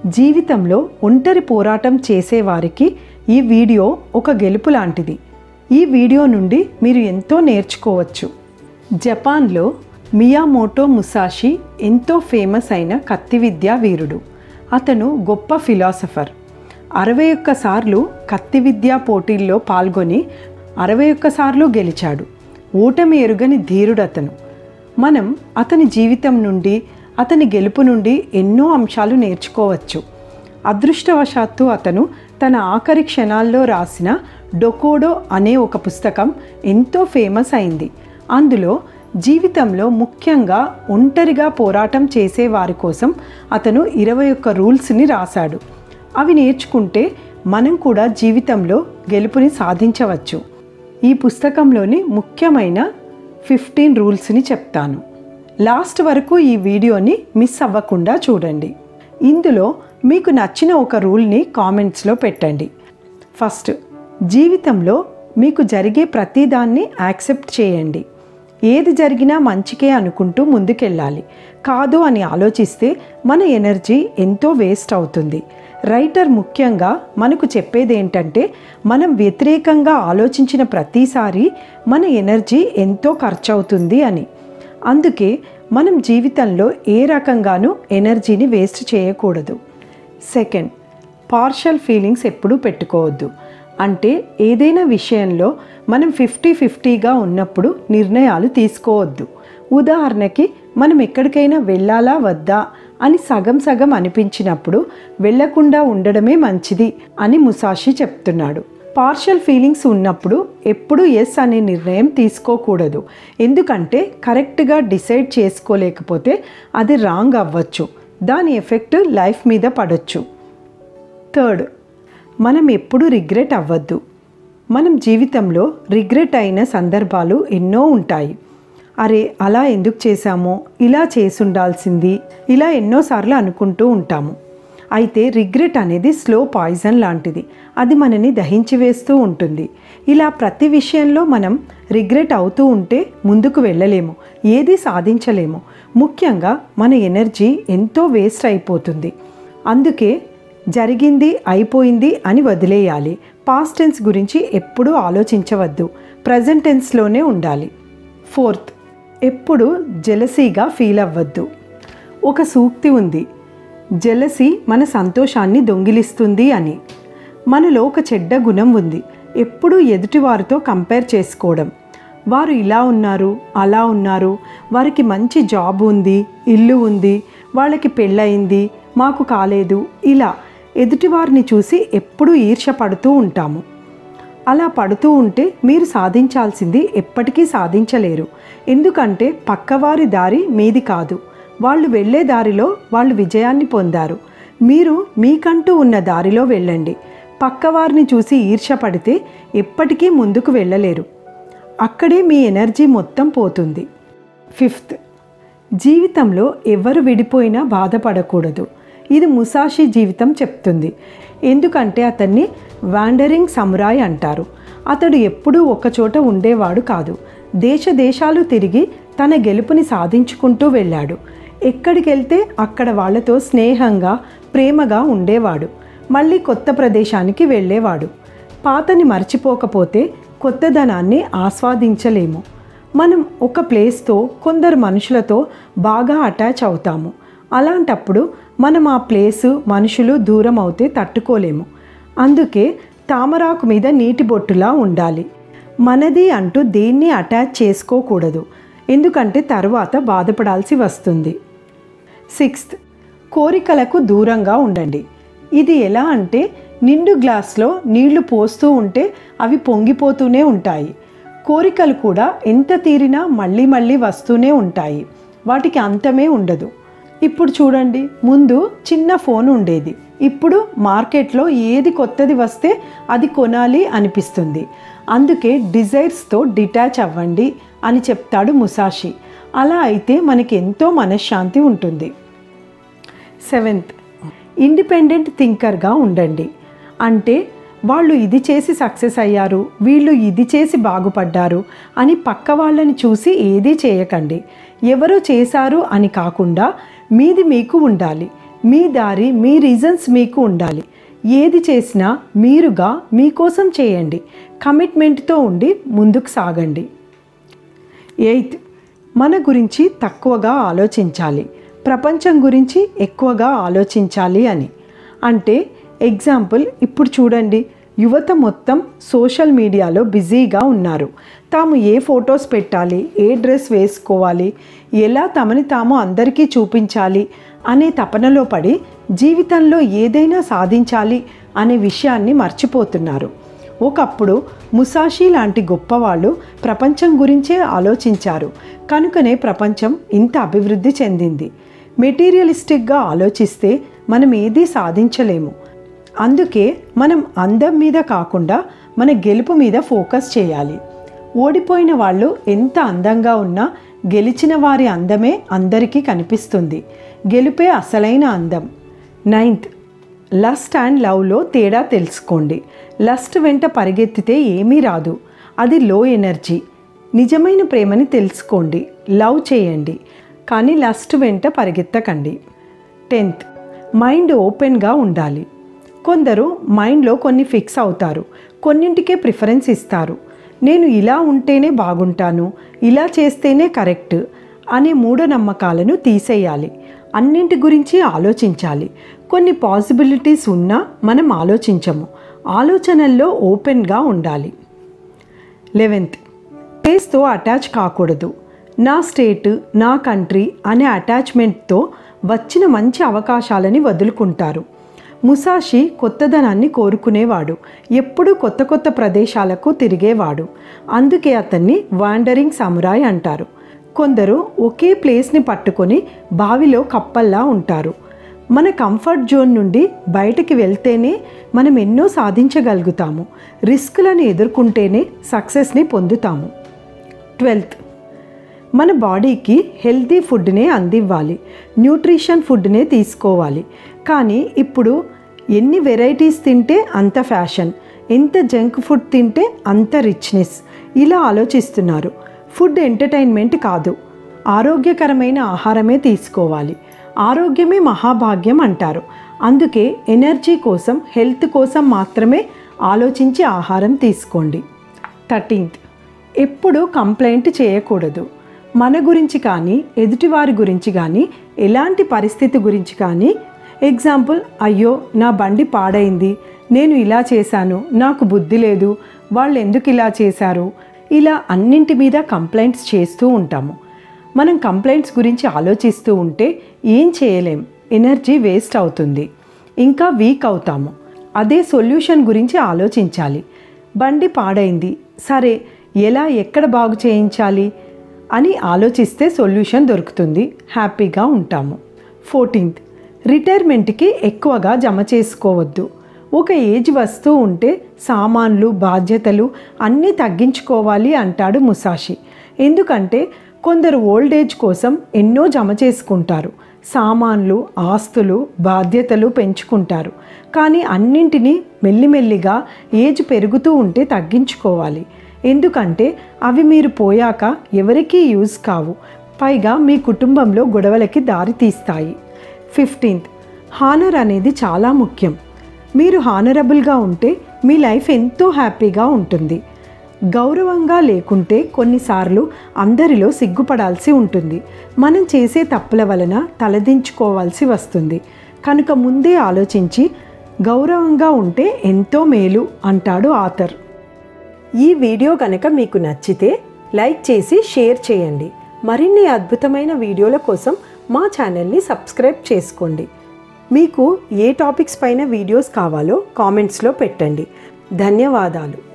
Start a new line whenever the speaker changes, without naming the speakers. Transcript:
జీవితంలో ఒంటరి పోరాటం చేసేవారికి ఈ వీడియో ఒక గెలుపు లాంటిది ఈ వీడియో నుండి మీరు ఎంతో నేర్చుకోవచ్చు జపాన్లో మియామోటో ముసాషి ఎంతో ఫేమస్ అయిన కత్తి విద్యా వీరుడు అతను గొప్ప ఫిలాసఫర్ అరవై ఒక్క సార్లు కత్తి విద్యా పోటీల్లో పాల్గొని అరవై ఒక్క సార్లు గెలిచాడు ఓటమి ఎరుగని ధీరుడు అతను మనం అతని జీవితం నుండి అతని గెలుపు నుండి ఎన్నో అంశాలు నేర్చుకోవచ్చు అదృష్టవశాత్తు అతను తన ఆఖరి క్షణాల్లో రాసిన డొకోడో అనే ఒక పుస్తకం ఎంతో ఫేమస్ అయింది అందులో జీవితంలో ముఖ్యంగా ఒంటరిగా పోరాటం చేసే వారి కోసం అతను ఇరవై ఒక్క రూల్స్ని రాశాడు అవి నేర్చుకుంటే మనం కూడా జీవితంలో గెలుపుని సాధించవచ్చు ఈ పుస్తకంలోని ముఖ్యమైన ఫిఫ్టీన్ రూల్స్ని చెప్తాను లాస్ట్ వరకు ఈ వీడియోని మిస్ అవ్వకుండా చూడండి ఇందులో మీకు నచ్చిన ఒక రూల్ని కామెంట్స్లో పెట్టండి ఫస్ట్ జీవితంలో మీకు జరిగే ప్రతిదాన్ని యాక్సెప్ట్ చేయండి ఏది జరిగినా మంచికే అనుకుంటూ ముందుకెళ్ళాలి కాదు అని ఆలోచిస్తే మన ఎనర్జీ ఎంతో వేస్ట్ అవుతుంది రైటర్ ముఖ్యంగా మనకు చెప్పేది ఏంటంటే మనం వ్యతిరేకంగా ఆలోచించిన ప్రతిసారి మన ఎనర్జీ ఎంతో ఖర్చు అవుతుంది అని అందుకే మనం జీవితంలో ఏ రకంగానూ ఎనర్జీని వేస్ట్ చేయకూడదు సెకండ్ పార్షల్ ఫీలింగ్స్ ఎప్పుడూ పెట్టుకోవద్దు అంటే ఏదైనా విషయంలో మనం ఫిఫ్టీ ఫిఫ్టీగా ఉన్నప్పుడు నిర్ణయాలు తీసుకోవద్దు ఉదాహరణకి మనం ఎక్కడికైనా వెళ్ళాలా వద్దా అని సగం సగం అనిపించినప్పుడు వెళ్లకుండా ఉండడమే మంచిది అని ముసాషి చెప్తున్నాడు పార్షల్ ఫీలింగ్స్ ఉన్నప్పుడు ఎప్పుడూ ఎస్ అనే నిర్ణయం తీసుకోకూడదు ఎందుకంటే కరెక్ట్గా డిసైడ్ చేసుకోలేకపోతే అది రాంగ్ అవ్వచ్చు దాని ఎఫెక్ట్ లైఫ్ మీద పడవచ్చు థర్డ్ మనం ఎప్పుడు రిగ్రెట్ అవ్వద్దు మనం జీవితంలో రిగ్రెట్ అయిన సందర్భాలు ఎన్నో ఉంటాయి అరే అలా ఎందుకు చేశామో ఇలా చేసుండాల్సింది ఇలా ఎన్నోసార్లు అనుకుంటూ ఉంటాము అయితే రిగ్రెట్ అనేది స్లో పాయిజన్ లాంటిది అది మనని దహించి వేస్తూ ఉంటుంది ఇలా ప్రతి విషయంలో మనం రిగ్రెట్ అవుతూ ఉంటే ముందుకు వెళ్ళలేము ఏది సాధించలేము ముఖ్యంగా మన ఎనర్జీ ఎంతో వేస్ట్ అయిపోతుంది అందుకే జరిగింది అయిపోయింది అని వదిలేయాలి పాస్ట్ టెన్స్ గురించి ఎప్పుడూ ఆలోచించవద్దు ప్రజెంట్ టెన్స్లోనే ఉండాలి ఫోర్త్ ఎప్పుడు జెలసీగా ఫీల్ అవ్వద్దు ఒక సూక్తి ఉంది జెలసీ మన సంతోషాన్ని దొంగిలిస్తుంది అని మనలో ఒక చెడ్డ గుణం ఉంది ఎప్పుడూ ఎదుటివారితో కంపేర్ చేసుకోవడం వారు ఇలా ఉన్నారు అలా ఉన్నారు వారికి మంచి జాబ్ ఉంది ఇల్లు ఉంది వాళ్ళకి పెళ్ళయింది మాకు కాలేదు ఇలా ఎదుటివారిని చూసి ఎప్పుడూ ఈర్ష పడుతూ ఉంటాము అలా పడుతూ ఉంటే మీరు సాధించాల్సింది ఎప్పటికీ సాధించలేరు ఎందుకంటే పక్కవారి దారి మీది కాదు వాళ్ళు వెళ్ళే దారిలో వాళ్ళు విజయాన్ని పొందారు మీరు మీకంటూ ఉన్న దారిలో వెళ్ళండి పక్కవారిని చూసి ఈర్ష పడితే ఎప్పటికీ ముందుకు వెళ్ళలేరు అక్కడే మీ ఎనర్జీ మొత్తం పోతుంది ఫిఫ్త్ జీవితంలో ఎవరు విడిపోయినా బాధపడకూడదు ఇది ముసాషి జీవితం చెప్తుంది ఎందుకంటే అతన్ని వాండరింగ్ సమురాయ్ అంటారు అతడు ఎప్పుడూ ఒకచోట ఉండేవాడు కాదు దేశ దేశాలు తిరిగి తన గెలుపుని సాధించుకుంటూ వెళ్ళాడు ఎక్కడికి వెళ్తే అక్కడ వాళ్ళతో స్నేహంగా ప్రేమగా ఉండేవాడు మళ్ళీ కొత్త ప్రదేశానికి వెళ్ళేవాడు పాతని మర్చిపోకపోతే కొత్తదనాన్ని ఆస్వాదించలేము మనం ఒక ప్లేస్తో కొందరు మనుషులతో బాగా అటాచ్ అవుతాము అలాంటప్పుడు మనం ఆ ప్లేసు మనుషులు దూరం అవుతే తట్టుకోలేము అందుకే తామరాకు మీద నీటి బొట్టులా ఉండాలి మనది అంటూ దేన్ని అటాచ్ చేసుకోకూడదు ఎందుకంటే తర్వాత బాధపడాల్సి వస్తుంది సిక్స్త్ కోరికలకు దూరంగా ఉండండి ఇది ఎలా అంటే నిండు గ్లాస్లో నీళ్లు పోస్తూ ఉంటే అవి పొంగిపోతూనే ఉంటాయి కోరికలు కూడా ఎంత తీరినా మళ్ళీ మళ్ళీ వస్తూనే ఉంటాయి వాటికి అంతమే ఉండదు ఇప్పుడు చూడండి ముందు చిన్న ఫోన్ ఉండేది ఇప్పుడు మార్కెట్లో ఏది కొత్తది వస్తే అది కొనాలి అనిపిస్తుంది అందుకే డిజైర్స్తో డిటాచ్ అవ్వండి అని చెప్తాడు ముసాషి అలా అయితే మనకి ఎంతో మనశ్శాంతి ఉంటుంది సెవెంత్ ఇండిపెండెంట్ థింకర్గా ఉండండి అంటే వాళ్ళు ఇది చేసి సక్సెస్ అయ్యారు వీళ్ళు ఇది చేసి బాగుపడ్డారు అని పక్క వాళ్ళని చూసి ఏదీ చేయకండి ఎవరో చేశారు అని కాకుండా మీది మీకు ఉండాలి మీ దారి మీ రీజన్స్ మీకు ఉండాలి ఏది చేసినా మీరుగా మీకోసం చేయండి కమిట్మెంట్తో ఉండి ముందుకు సాగండి ఎయిత్ మన గురించి తక్కువగా ఆలోచించాలి ప్రపంచం గురించి ఎక్కువగా ఆలోచించాలి అని అంటే ఎగ్జాంపుల్ ఇప్పుడు చూడండి యువత మొత్తం సోషల్ మీడియాలో బిజీగా ఉన్నారు తాము ఏ ఫొటోస్ పెట్టాలి ఏ డ్రెస్ వేసుకోవాలి ఎలా తమని తాము అందరికీ చూపించాలి అనే తపనలో పడి జీవితంలో ఏదైనా సాధించాలి అనే విషయాన్ని మర్చిపోతున్నారు ఒకప్పుడు ముసాషి లాంటి గొప్పవాళ్ళు ప్రపంచం గురించే ఆలోచించారు కనుకనే ప్రపంచం ఇంత అభివృద్ధి చెందింది మెటీరియలిస్టిక్గా ఆలోచిస్తే మనం ఏదీ సాధించలేము అందుకే మనం అందం మీద కాకుండా మన గెలుపు మీద ఫోకస్ చేయాలి ఓడిపోయిన వాళ్ళు ఎంత అందంగా ఉన్నా గెలిచిన వారి అందమే అందరికీ కనిపిస్తుంది గెలుపే అసలైన అందం నైన్త్ లస్ట్ అండ్ లవ్లో తేడా తెలుసుకోండి లస్ట్ వెంట పరిగెత్తితే ఏమీ రాదు అది లో ఎనర్జీ నిజమైన ప్రేమని తెలుసుకోండి లవ్ చేయండి కానీ లస్ట్ వెంట పరిగెత్తకండి టెన్త్ మైండ్ ఓపెన్గా ఉండాలి కొందరు మైండ్లో కొన్ని ఫిక్స్ అవుతారు కొన్నింటికే ప్రిఫరెన్స్ ఇస్తారు నేను ఇలా ఉంటేనే బాగుంటాను ఇలా చేస్తేనే కరెక్ట్ అనే మూఢనమ్మకాలను తీసేయాలి అన్నింటి గురించి ఆలోచించాలి కొన్ని పాసిబిలిటీస్ ఉన్నా మనం ఆలోచించము ఆలోచనల్లో ఓపెన్గా ఉండాలి లెవెన్త్ ప్లేస్తో అటాచ్ కాకూడదు నా స్టేట్ నా కంట్రీ అనే అటాచ్మెంట్తో వచ్చిన మంచి అవకాశాలని వదులుకుంటారు ముసాషి కొత్తదనాన్ని కోరుకునేవాడు ఎప్పుడూ కొత్త కొత్త ప్రదేశాలకు తిరిగేవాడు అందుకే అతన్ని వాండరింగ్ సమురాయ్ అంటారు కొందరు ఒకే ప్లేస్ని పట్టుకొని బావిలో కప్పల్లా ఉంటారు మన కంఫర్ట్ జోన్ నుండి బయటికి వెళ్తేనే మనం ఎన్నో సాధించగలుగుతాము రిస్క్లను ఎదుర్కొంటేనే సక్సెస్ని పొందుతాము ట్వెల్త్ మన బాడీకి హెల్తీ ఫుడ్నే అందివ్వాలి న్యూట్రిషన్ ఫుడ్నే తీసుకోవాలి కానీ ఇప్పుడు ఎన్ని వెరైటీస్ తింటే అంత ఫ్యాషన్ ఎంత జంక్ ఫుడ్ తింటే అంత రిచ్నెస్ ఇలా ఆలోచిస్తున్నారు ఫుడ్ ఎంటర్టైన్మెంట్ కాదు ఆరోగ్యకరమైన ఆహారమే తీసుకోవాలి ఆరోగ్యమే మహాభాగ్యం అంటారు అందుకే ఎనర్జీ కోసం హెల్త్ కోసం మాత్రమే ఆలోచించి ఆహారం తీసుకోండి థర్టీన్త్ ఎప్పుడు కంప్లైంట్ చేయకూడదు మన గురించి కానీ ఎదుటివారి గురించి కానీ ఎలాంటి పరిస్థితి గురించి కానీ ఎగ్జాంపుల్ అయ్యో నా బండి పాడైంది నేను ఇలా చేశాను నాకు బుద్ధి లేదు వాళ్ళు ఎందుకు ఇలా చేశారు ఇలా అన్నింటి మీద కంప్లైంట్స్ చేస్తూ ఉంటాము మనం కంప్లైంట్స్ గురించి ఆలోచిస్తూ ఉంటే ఏం చేయలేం ఎనర్జీ వేస్ట్ అవుతుంది ఇంకా వీక్ అవుతాము అదే సొల్యూషన్ గురించి ఆలోచించాలి బండి పాడైంది సరే ఎలా ఎక్కడ బాగు చేయించాలి అని ఆలోచిస్తే సొల్యూషన్ దొరుకుతుంది హ్యాపీగా ఉంటాము ఫోర్టీన్త్ రిటైర్మెంట్కి ఎక్కువగా జమ చేసుకోవద్దు ఒక ఏజ్ వస్తూ ఉంటే సామాన్లు బాధ్యతలు అన్నీ తగ్గించుకోవాలి అంటాడు ముసాషి ఎందుకంటే కొందరు ఓల్డ్ ఏజ్ కోసం ఎన్నో జమ చేసుకుంటారు సామాన్లు ఆస్తులు బాధ్యతలు పెంచుకుంటారు కానీ అన్నింటినీ మెల్లిమెల్లిగా ఏజ్ పెరుగుతూ ఉంటే తగ్గించుకోవాలి ఎందుకంటే అవి మీరు పోయాక ఎవరికీ యూజ్ కావు పైగా మీ కుటుంబంలో గొడవలకి దారి తీస్తాయి ఫిఫ్టీన్త్ హానర్ అనేది చాలా ముఖ్యం మీరు హానరబుల్గా ఉంటే మీ లైఫ్ ఎంతో హ్యాపీగా ఉంటుంది గౌరవంగా లేకుంటే కొన్నిసార్లు అందరిలో సిగ్గుపడాల్సి ఉంటుంది మనం చేసే తప్పుల వలన తలదించుకోవాల్సి వస్తుంది కనుక ముందే ఆలోచించి గౌరవంగా ఉంటే ఎంతో మేలు అంటాడు ఆథర్ ఈ వీడియో కనుక మీకు నచ్చితే లైక్ చేసి షేర్ చేయండి మరిన్ని అద్భుతమైన వీడియోల కోసం మా ఛానల్ని సబ్స్క్రైబ్ చేసుకోండి మీకు ఏ టాపిక్స్ పైన వీడియోస్ కావాలో కామెంట్స్లో పెట్టండి ధన్యవాదాలు